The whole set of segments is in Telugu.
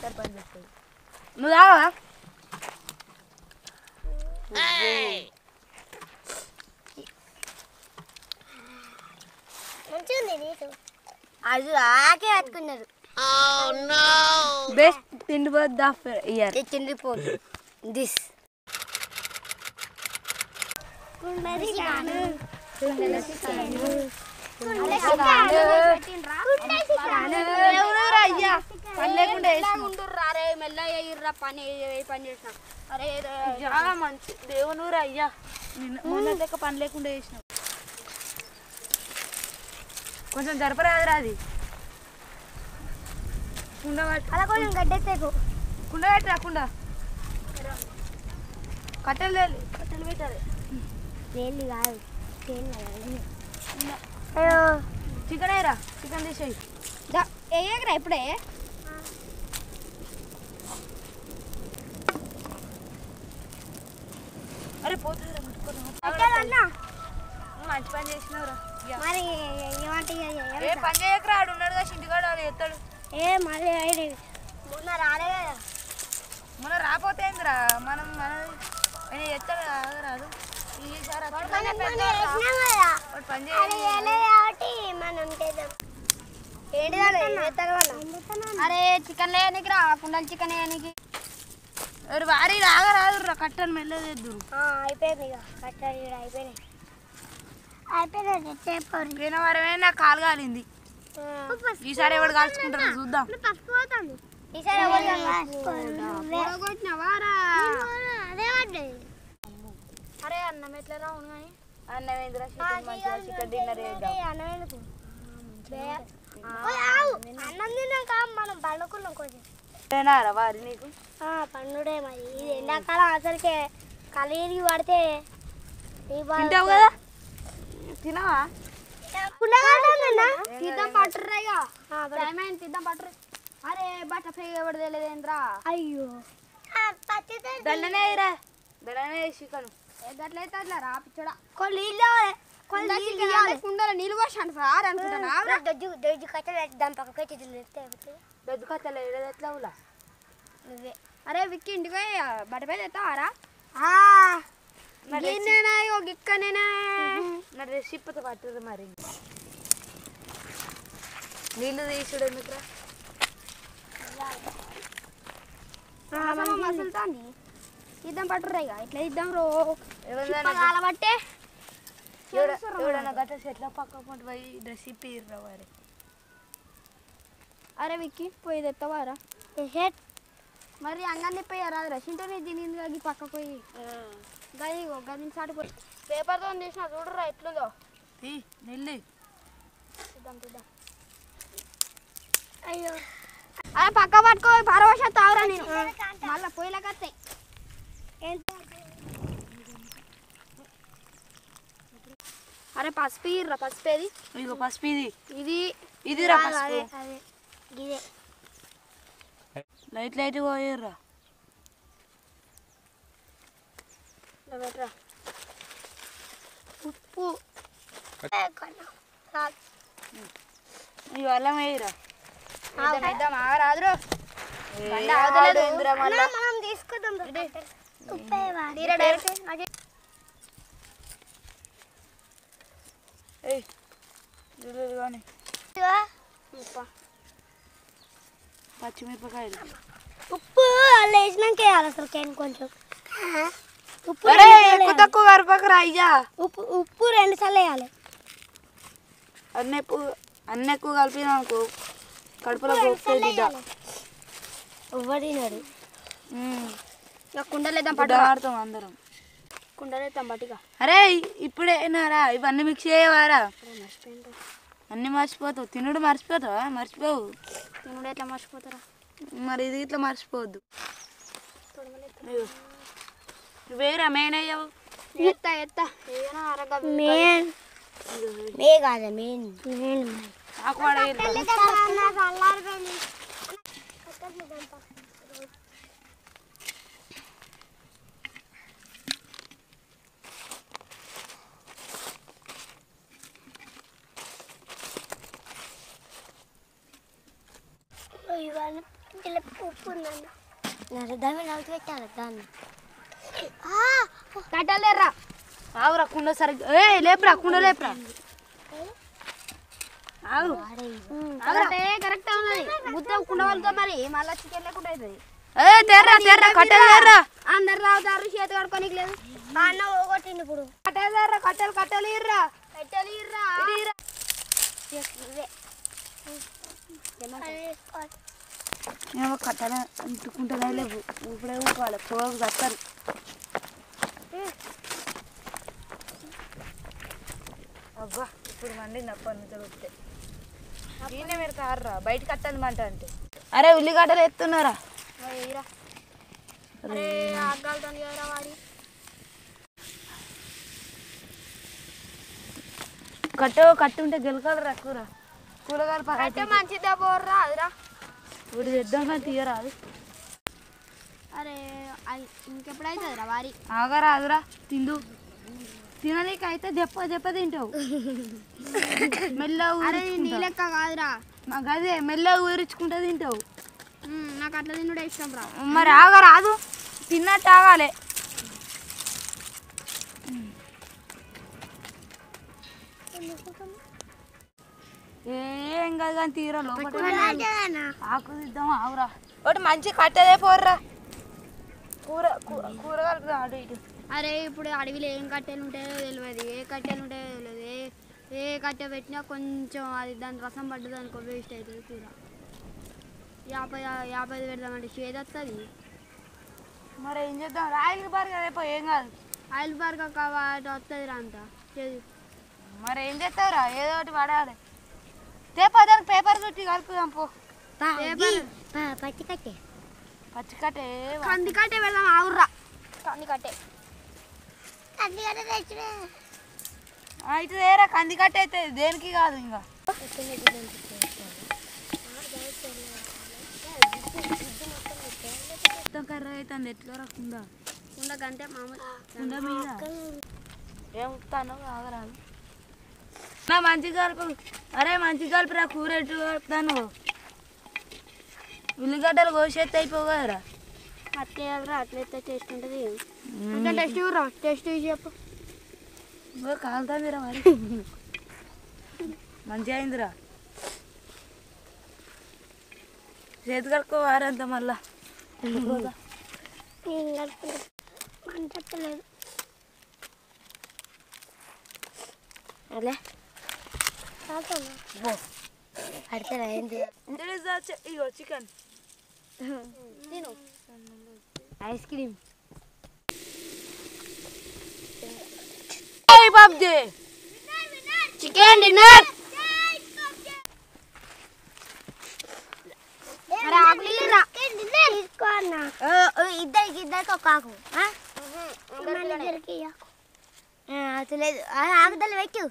చక్కెర పని చెప్తుంది నువ్వు తాగవా మంచిగా ఉంది నీకు అది ఆకే పట్టుకున్నారు బెస్ట్ తిండి బద్ద ఆఫ్ ఇయర్ తెచ్చింది పోదు దిస్ కుండలి కాను కుండలి కాను అయ్యా పని లేకుండా అరే మెల్లగా ఎయ్యిర్రా పని ఏ పని చేసినా అరే చాలా మంచి దేవునూరు అయ్యా నిన్న మొన్న లెక్క పని లేకుండా చేసినావు కొంచెం జరపరాదురా అది కుండ పట్టు అలా కొంచెం గడ్డెత్తేకు కుండ పెట్టి రాకుండా కట్టెలు తేలి కట్టెలు పెట్టాలి తేలి కాదు తేలి అయ్యో చికెన్ అయ్యరా చికెన్ తీసేయి వేయకరా ఇప్పుడే అరే పోతుందిరా ముట్టుకోరా. పెట్టాలన్నా నువ్వు మంచి పని చేసినావురా ఇయ్య. మరి ఏమంటే ఏ పని చేయకరా ఆడు ఉన్నాడు కదా ఇంటికాడ వాడు ఎత్తాడు ఏ మళ్ళీ ఐడి మొన్న రాలే కదా మనం రాపోతే ఏందిరా మనం మన ఆయన ఎత్తాడు రాదు ఈసారి అతను మనం మొన్న వేసినాం కదా వాడు పని అది చేయాలి వేయలేదు కాబట్టి మనం చేద్దాం ఏంటిదా అరే చికెన్ లేనికి రా కుండలు చికెన్ వేయనికి ఎవరు వారి రాగా రాదు కట్టను మెల్లదేద్దు అయిపోయింది ఇక కట్టాలి ఇక్కడ అయిపోయినాయి అయిపోయినాయి చెప్పారు పోయిన వారమే నా కాలు కాలింది ఈసారి ఎవడు కాల్చుకుంటారు చూద్దాం పసిపోతాను ఈసారి ఎవరు కొట్టినావా రా అదే పడ్డది అరే అన్నం ఎట్లా రావును కానీ అన్నం ఏందిరా చికెన్ మంచిగా చికెన్ డిన్నర్ చేద్దాం అన్నం ఎందుకు ఆవు. అన్నం తిన్నాక మనం పండుకున్నాం కొంచెం తినారా వారి నీకు పండుడే మరి ఇది ఎండాకాలం అసలుకే కలిగి పడితే ఈ బాధ- తింటావు కదా తినవా తీద్దాం పట్టుర్రా ఇక ఆ, పట్టు. టైం అయింది తీద్దాం పట్టుర్రు అరే బట్ట ఫ్రీ ఎవరు తెలియదేంద్రా అయ్యో దండనే రా దండనే చికెన్ గట్లయితే అట్లా రా పిచ్చోడా కొన్ని నీళ్ళు కావాలి. కొన్ని కుండలు నీళ్ళు చికెన్ కావాలి. అంటే కుండలో నీళ్ళు పోసాను సార్ అనుకుంటున్నా దొడ్డు దొడ్డు కట్టెలు పెట్టి దాని పక్కకి వచ్చి తింటే అయిపోతుంది. పెద్ద కథలు ఎట్లా ఉలా నువ్వే అరే విక్కి ఇంటికి పోయి బట్ట పై తెస్తావారా ఆ, గిన్నెనా ఇగో గిక్కనేనా నా రెసిపీతో పట్టురు మరి నీళ్ళు తీసుడు ఎందుకురా మసలుతాంది ఇద్దాం పట్టుర్రా ఇక ఇట్లా ఇద్దాం రో ఎవరైనా కాలబట్టే ఎవడన్నా గట్ట చెట్ల పక్క పంట పోయి రెసిపీ ఇర్రా వారి అరే విక్కి పోయి తెస్తావారా హెడ్ మరి అంగన్ని పోయి రాదు రసింటోనే తినింది అది పక్కకు పోయి గది గది సాటి పోయి పేపర్తో చేసిన చూడరా ఎట్లుందో తీ నీళ్ళు చూద్దాం చూద్దాం అయ్యో అరే పక్క పట్టుకో పరవశ తావురా నేను మళ్ళీ పొయ్యిలోకి వస్తాయి అరే పసుపు ఇర్రా పసుపు ఏది ఇదిగో పసుపు ఇది ఇది ఇదిరా అదే పసుపు అదే ఇదే లైట్ లైట్ పోయిర్రా ఇలా పెట్టరా ఉప్పు ఏ, కొన్న. చాలు. ఇవి అల్లం వేయరా ఇద్దాం ఇద్దాం ఆగరాదురు బండి ఆగలేదు ఆగలేదు. ఇందిరా మళ్ళా అన్నా, మనం తీసుకుందాం రా కట్టెలు. ఉప్పే వాడి. తీరా డైరెక్ట్ నాకు ఏయ్ చూడు కానీ ఇదిగో. పచ్చిమిరపకాయలు ఉప్పు అలా వేసినాక వేయాలి అసలు కేన్ కొంచెం ఉప్పు అరే రెండు సార్లు ఎక్కువ తక్కువ కరపకరా అయ్యా వేయాలి. ఉప్పు ఉప్పు రెండు సార్లు వేయాలి అన్ని ఎక్కువ అన్ని ఎక్కువ కలిపినా అనుకో కడుపులో గొప్ప బిడ్డ ఎవరు తినడు ఇక కుండలు వేద్దాం బిడ్డ పట్టురా ఆడతాం అందరం కుండలు వేద్దాం పట్టిగా అరే ఇప్పుడే నారా ఇవన్నీ మిక్స్ చేయవారా అన్ని మర్చిపోతావు తినుడు మర్చిపోతావా మర్చిపోవు తినుడు ఎట్లా మర్చిపోతారా మరి ఇది ఇట్లా మర్చిపోవద్దు అయ్యో. వేరా మెయిన్ అయ్యావు ఎత్తా ఎత్తా ఏదైనా అరగ మెయిన్ మే కాదు మెయిన్ మెయిన్ ఆకు పడేయరు ఇవన్నీ ఉప్పు ఉందన్న దాన్ని నలుగు పెట్టాలి దాన్ని కట్టలేరా ఆవురా కుండ సరిగ్గా ఏ లేపురా కుండ లేపురా ఆగు కరెక్టే కరెక్ట్ ఉన్నది ముద్ద కుండవలతో మరి మళ్ళీ చికెన్ లేకుండా అవుతుంది ఏ తెర్రా తెర్రా కట్టెలు తెర్రా అందరు రావుతారు చేతి కడుకోనికి లేదు అన్న ఓగొట్టింది ఇప్పుడు కట్టెలు తెర్రా కట్టెలు కట్టెలు ఇర్రా పెట్టాలి ఇర్రా ఏమో కట్టెలు అంటుకుంటేనే లేవు ఇప్పుడే ఊపాలి పోగు కట్టారు అబ్బా ఇప్పుడు మండి నప్పని చెబితే దీన్నే మీరు కార్రా బయట కట్టండి మంట అంటే అరే ఉల్లిగడ్డలు ఎత్తున్నారా ఇరా అరే ఆగాలుతాను కదరా వాడి కట్టు కట్టు ఉంటే గెలకాలరా కూర కూరగాయలు అయితే పక్కన మంచిదే పోర్రా అదిరా ఇప్పుడు తెద్దాం కానీ తీయరా అది అరే అది ఇంకెప్పుడు అవుతుందిరా వారి ఆగరా ఆగరా తిందు తిననీకి అయితే చెప్ప చెప్ప తింటావు మెల్లగా అరే నీ ఊరించుకుంటావు. లెక్క కాదురా మాకు అదే మెల్లగా ఊరించుకుంటా తింటావు ఉమ్, నాకు అట్లా తినుడే ఇష్టం రా మరి ఆగరాదు తిన్నట్టు ఆగాలి ఏం కాదు కానీ తీరా లోపల ఆకు తిద్దాం ఆగురా ఒకటి మంచి కట్టెదే పోర్రా కూర కూ- కూరగాయలు అటు ఇటు అరే ఇప్పుడు అడవిలో ఏం కట్టెలు ఉంటాయో తెలియదు ఏ కట్టెలు ఉంటాయో తెలియదు ఏ ఏ కట్టె పెట్టినా కొంచెం అది దాని రసం పడ్డది అనుకో వేస్ట్ అవుతుంది కూర యాభై యాభై ఐదు పెడదామంటే షేద్ వస్తుంది మరి ఏం చేద్దాం రాయలకి బారు కదా పో ఏం కాదు ఆయిల్ బార్గా కావాలి వస్తుంది రా అంత చేదు మరి ఏం చేస్తావురా ఏదో ఒకటి పడాలి తేపా దానికి పేపర్ చుట్టి కలుపుదాం పో పచ్చి కట్టే పచ్చి కట్టే కంది కట్టే వెళ్దాం ఆవుర్రా కంది కట్టే కంది కట్ట తెచ్చుడే ఇటు వేరే కంది కట్టే అయితే దేనికి కాదు ఇంకా మొత్తం కర్ర అవుతుంది ఎట్లా రాకుండా ఉండకంటే మామూలు కుండ మీద ఏం ఉప్పుతాను ఆగరాదు నా మంచి కలుపు అరే మంచి కలుపురా కూర ఎటు కలుపుతాను ఉల్లిగడ్డలు కోసేస్తే అయిపోవు కదరా అట్లే రా అట్లయితే టేస్ట్ ఉంటుంది అంటే టేస్ట్ రా టేస్ట్ చెప్పు ఓ కాలుతాందిరా మరి మంచిగా అయిందిరా చేతి కడుక్కో వారంతా మళ్ళా నేను కలుపుకుంటా మన చెప్పలేదు అలా బో అడతారా ఏంటి ఇగో చికెన్ తిను ice cream PUBG chicken dinner అరే ఆకులు రా తీసుకో అన్న ఇద్దరికి ఇద్దరికి ఒక ఆకు ఇద్దరికి అసలేదు ఆకుదలు పెట్టు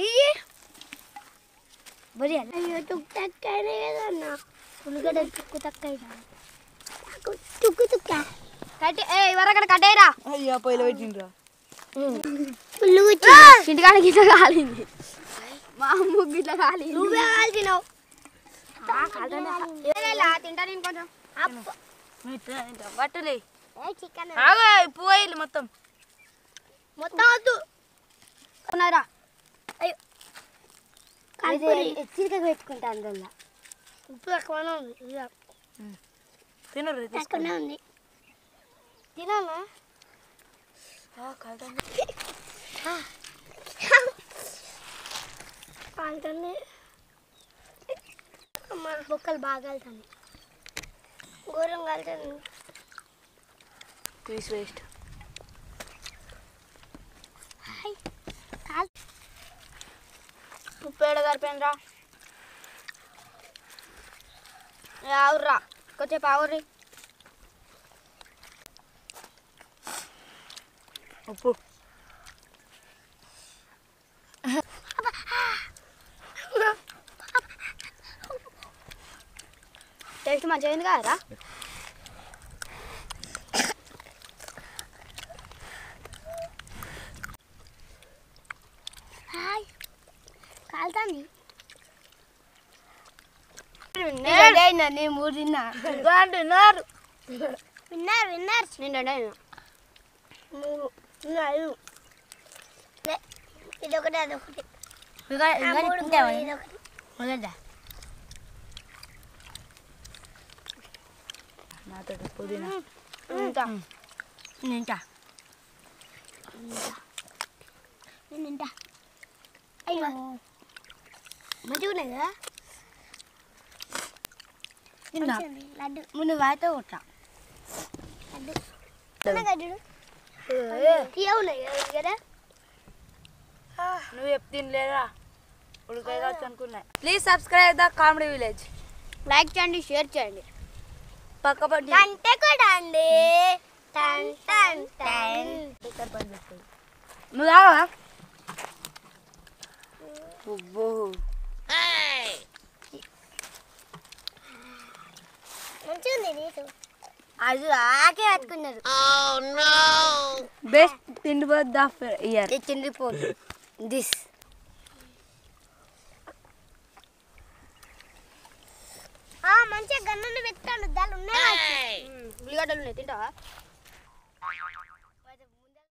బరి అయ్యో తుక్కు తక్కనే కదన్న ఉల్లిగడ్డ తుక్కు తక్క తుక్కు తుక్క కట్టి ఏ ఇవరక్కడ కట్టేరా అయ్యా పొయ్యిలో పెట్టిండ్రా పుల్లు ఇంటికాడ గిట్ల కాలింది మా అమ్మ గిట్ల కాలింది నువ్వే కాల్చినావు తింటా నేను కొంచెం బట్టలే చికెన్ ఆగా పోయిల్లు మొత్తం మొత్తం వద్దు ఉన్నారా చిరికగా పెట్టుకుంటా అందువల్ల ఉప్పు తక్కువనే ఉంది ఇదిగో. తినరు తక్కువనే ఉంది తినాలా కాలుతుంది అమ్మ బొక్కలు బాగా కాలుతుంది ఘోరం కాలుతుంది పీస్ వేస్ట్ హాయ్ కాల్ ఉప్పు ఏడ సరిపోయిందిరా ఆవుర్రా కొంచెం ఆవుర్రి ఉప్పు టేస్ట్ మంచిగా అయింది కదరా హాయ్ కాలుతుంది అయినా నేను మూడు తిన్నా తిన్నారు విన్నారు విన్నారు నేను రెండే తిన్నా మూడు నాలుగు లే, ఇదొకటి అదొకటి ఇంకా ఆ, ఇంకా మూడు తింటావా? మూడు, ఇదొకటి మొదలుదా? నాతో పుదీనా ఇంకా నేను ఇంకా నేను తింటా అయ్యో మంచిగా ఉన్నాయి కదా తిన్నా మంచిగా ఉన్నాయి. లడ్డు ముందు వాయితో కొట్టా లడ్డు చిన్నగా చూడు తీయ ఉన్నాయి కదా ఇవి కదా నువ్వు ఎప్పుడు తినలేదా ఉడకాయ కావచ్చు అనుకున్నా please subscribe the comedy village like చేయండి షేర్ చేయండి పక్క పడి అంటే కూడా అండి టన్ టన్ టన్ నువ్వు తాగవా అబ్బో మంచిగా ఉంది నీసు అది ఆకే పట్టుకున్నారు బెస్ట్ తిండి ద ఇయర్ తెచ్చింది రిపోర్ట్ దిస్ ఆ మంచిగా గన్నులు పెట్టాను దాని ఉన్నాయి ఉల్లిగడ్డలు ఉన్నాయి తింటావా